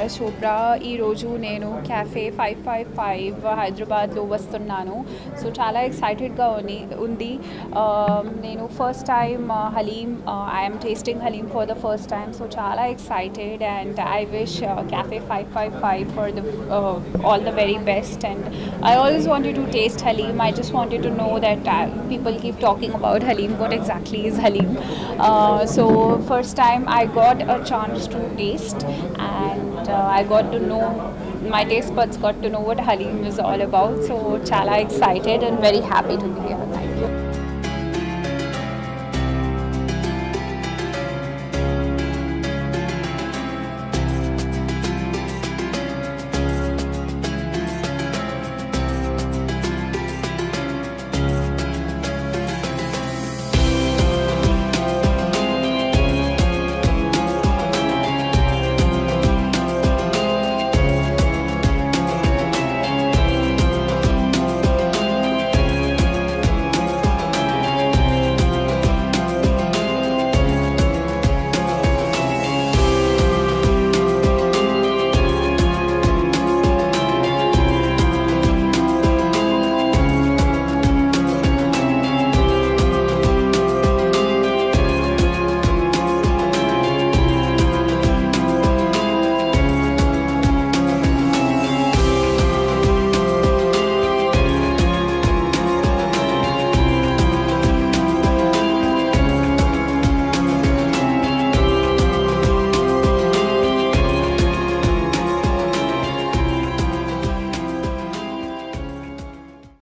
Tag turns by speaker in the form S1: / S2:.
S1: YS Chopra ఈరోజు నేను cafe five five five హైదరాబాద్లో వస్తున్నాను సో చాలా ఎక్సైటెడ్గా ఉంది ఉంది Um, నేను first time haleem I'm tasting haleem for the first time so చాలా excited and I wish cafe five five five for the all the very best and I always wanted to taste Halim. I just wanted to know that uh, people keep talking about Halim. What exactly is Halim? Uh, so first time I got a chance to taste and uh, I got to know my taste buds got to know what Halim is all about. So chala excited and very happy to be here.